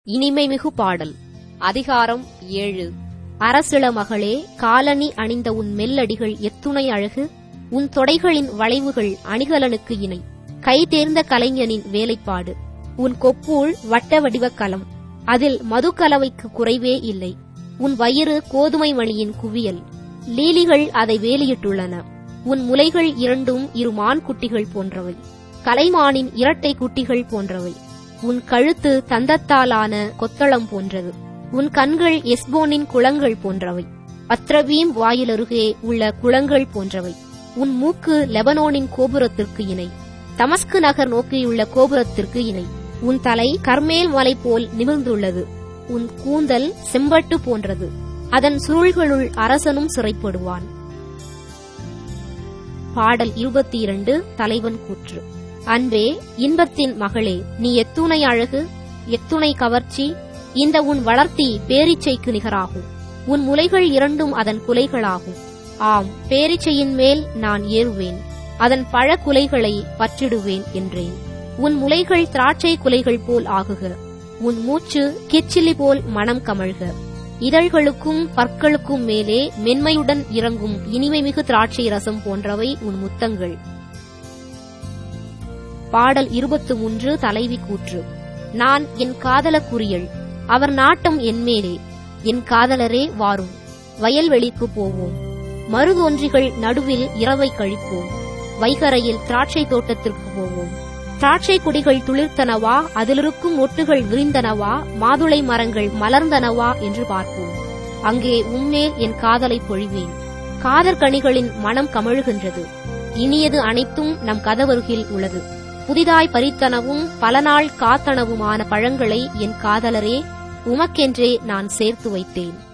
இனிமைமிகு பாடல் அதிகாரம் ஏழு அரசிள மகளே காலணி அணிந்த உன் மெல்லடிகள் எத்துணை அழகு உன் தொடைகளின் வளைவுகள் அணிகலனுக்கு இணை கை தேர்ந்த கலைஞனின் வேலைப்பாடு உன் கொப்பூழ் வட்ட வடிவக் கலம் அதில் மதுக்கலவைக்கு குறைவே இல்லை உன் வயிறு கோதுமை மணியின் குவியல் லீலிகள் அதை வேலியிட்டுள்ளன உன் முலைகள் இரண்டும் இரு மான் குட்டிகள் போன்றவை கலைமானின் இரட்டை குட்டிகள் போன்றவை உன் கழுத்து தந்தத்தாலான கொத்தளம் போன்றது உன் கண்கள் எஸ்போனின் குளங்கள் போன்றவை அத்ரவீம் வாயிலருகே உள்ள குளங்கள் போன்றவை உன் மூக்கு லெபனோனின் கோபுரத்திற்கு இணை தமஸ்கு நகர் நோக்கியுள்ள கோபுரத்திற்கு இணை உன் தலை கர்மேல் மலை போல் நிமிர்ந்துள்ளது உன் கூந்தல் செம்பட்டு போன்றது அதன் சுருள்களுள் அரசனும் சிறைப்படுவான் பாடல் இருபத்தி இரண்டு தலைவன் கூற்று அன்பே இன்பத்தின் மகளே நீ எத்துணை அழகு எத்துணை கவர்ச்சி இந்த உன் வளர்த்தி பேரீச்சைக்கு நிகராகும் உன் முலைகள் இரண்டும் அதன் குலைகளாகும் ஆம் பேரீச்சையின் மேல் நான் ஏறுவேன் அதன் பழ குலைகளை பற்றிடுவேன் என்றேன் உன் முலைகள் திராட்சை குலைகள் போல் ஆகுக உன் மூச்சு கிச்சிலி போல் மனம் கமழ்க இதழ்களுக்கும் பற்களுக்கும் மேலே மென்மையுடன் இறங்கும் இனிமைமிகு திராட்சை ரசம் போன்றவை உன் முத்தங்கள் பாடல் இருபத்து மூன்று தலைவி கூற்று நான் என் காதலக்குரியள் அவர் நாட்டம் என்மேலே என் காதலரே வாரும் வயல்வெளிக்கு போவோம் மருதொன்றிகள் நடுவில் இரவை கழிப்போம் வைகரையில் திராட்சை தோட்டத்திற்கு போவோம் திராட்சை கொடிகள் துளிர்த்தனவா அதிலிருக்கும் ஒட்டுகள் விரிந்தனவா மாதுளை மரங்கள் மலர்ந்தனவா என்று பார்ப்போம் அங்கே உம்மேல் என் காதலை பொழிவேன் காதற்கனிகளின் மனம் கமழுகின்றது இனியது அனைத்தும் நம் கதவருகில் உள்ளது புதிதாய் பறித்தனவும் பல நாள் காத்தனவுமான பழங்களை என் காதலரே உமக்கென்றே நான் சேர்த்து வைத்தேன்